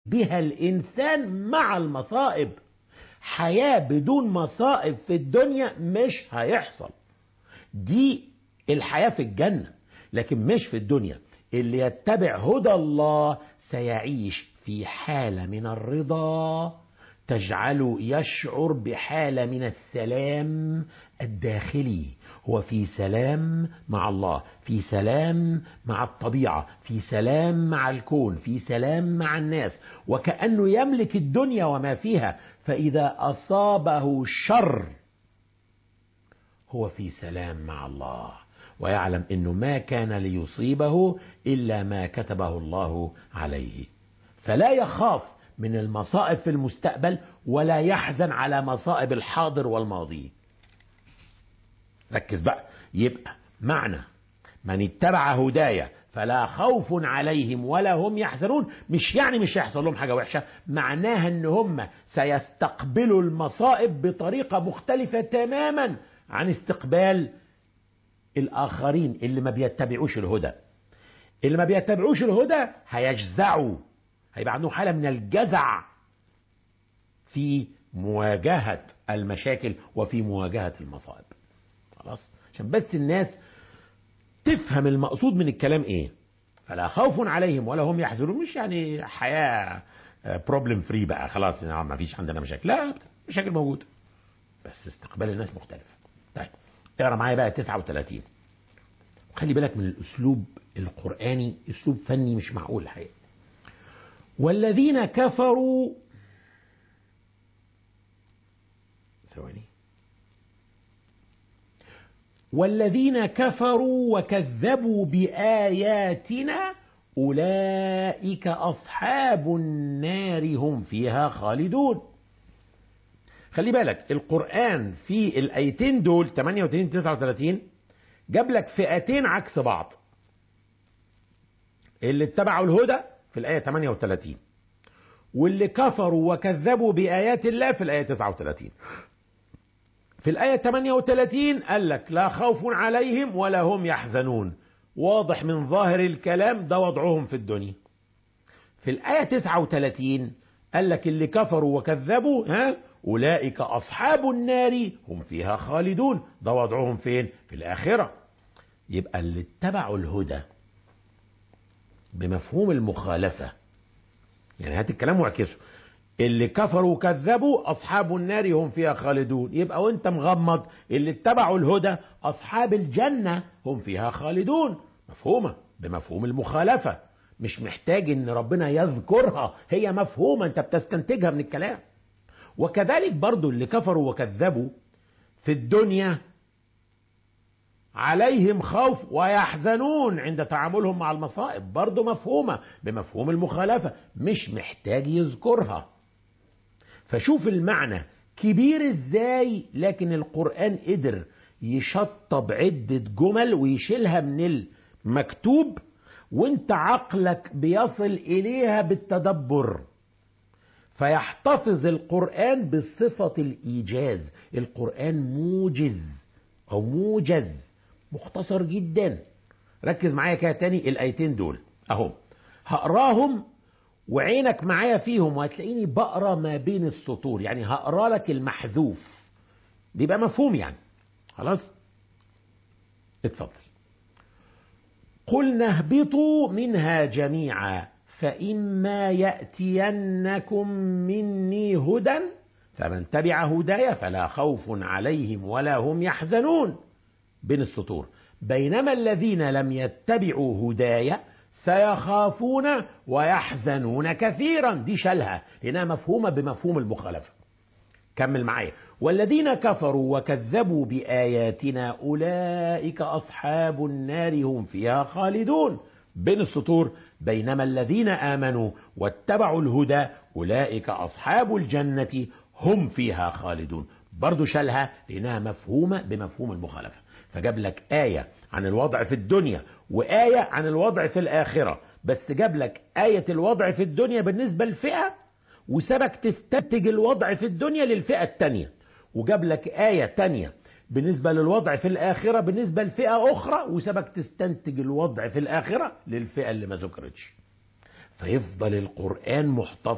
بها الإنسان مع المصائب حياة بدون مصائب في الدنيا مش هيحصل دي الحياة في الجنة لكن مش في الدنيا اللي يتبع هدى الله سيعيش في حالة من الرضا تجعله يشعر بحالة من السلام الداخلي هو في سلام مع الله في سلام مع الطبيعة في سلام مع الكون في سلام مع الناس وكأنه يملك الدنيا وما فيها فإذا أصابه شر هو في سلام مع الله ويعلم أنه ما كان ليصيبه إلا ما كتبه الله عليه فلا يخاف من المصائب في المستقبل ولا يحزن على مصائب الحاضر والماضي ركز بقى يبقى معنى من اتبع هدايا فلا خوف عليهم ولا هم يحزنون مش يعني مش هيحصل لهم حاجة وحشة معناها ان هم سيستقبلوا المصائب بطريقة مختلفة تماما عن استقبال الآخرين اللي ما بيتبعوش الهدى اللي ما بيتبعوش الهدى هيجزعوا هيبقى عندهم حالة من الجزع في مواجهة المشاكل وفي مواجهة المصائب خلاص عشان بس الناس تفهم المقصود من الكلام ايه فلا خوف عليهم ولا هم يحزنون مش يعني حياة بروبلم فري بقى خلاص يعني ما فيش عندنا مشاكل لا مشاكل موجودة بس استقبال الناس مختلف طيب اقرا معايا بقى 39 خلي بالك من الاسلوب القرآني اسلوب فني مش معقول الحقيقة والذين كفروا ثواني والذين كفروا وكذبوا بآياتنا أولئك أصحاب النار هم فيها خالدون خلي بالك القرآن في الآيتين دول 38 39 جاب لك فئتين عكس بعض اللي اتبعوا الهدى في الآية 38 واللي كفروا وكذبوا بآيات الله في الآية 39 في الآية 38 قال لك لا خوف عليهم ولا هم يحزنون واضح من ظاهر الكلام ده وضعهم في الدنيا في الآية 39 قال لك اللي كفروا وكذبوا ها أولئك أصحاب النار هم فيها خالدون ده وضعهم فين في الآخرة يبقى اللي اتبعوا الهدى بمفهوم المخالفة يعني هات الكلام واعكسه اللي كفروا وكذبوا أصحاب النار هم فيها خالدون يبقى وانت مغمض اللي اتبعوا الهدى أصحاب الجنة هم فيها خالدون مفهومة بمفهوم المخالفة مش محتاج ان ربنا يذكرها هي مفهومة انت بتستنتجها من الكلام وكذلك برضو اللي كفروا وكذبوا في الدنيا عليهم خوف ويحزنون عند تعاملهم مع المصائب برضو مفهومة بمفهوم المخالفة مش محتاج يذكرها فشوف المعنى كبير ازاي لكن القرآن قدر يشطب عدة جمل ويشيلها من المكتوب وانت عقلك بيصل اليها بالتدبر فيحتفظ القرآن بصفة الإيجاز القرآن موجز أو موجز مختصر جدا ركز معايا كده تاني الآيتين دول أهو هقراهم وعينك معايا فيهم وهتلاقيني بقرا ما بين السطور يعني هقرا لك المحذوف بيبقى مفهوم يعني خلاص اتفضل قلنا اهبطوا منها جميعا فإما يأتينكم مني هدى فمن تبع هدايا فلا خوف عليهم ولا هم يحزنون بين السطور بينما الذين لم يتبعوا هدايا سيخافون ويحزنون كثيرا دي شالها لانها مفهومه بمفهوم المخالفه كمل معايا والذين كفروا وكذبوا باياتنا اولئك اصحاب النار هم فيها خالدون بين السطور بينما الذين امنوا واتبعوا الهدى اولئك اصحاب الجنه هم فيها خالدون برضو شالها لانها مفهومه بمفهوم المخالفه فجاب لك آية عن الوضع في الدنيا وآية عن الوضع في الآخرة بس جاب لك آية الوضع في الدنيا بالنسبة للفئة وسبك تستنتج الوضع في الدنيا للفئة التانية وجاب لك آية تانية بالنسبة للوضع في الآخرة بالنسبة لفئة أخرى وسبك تستنتج الوضع في الآخرة للفئة اللي ما ذكرتش فيفضل القرآن محتفظ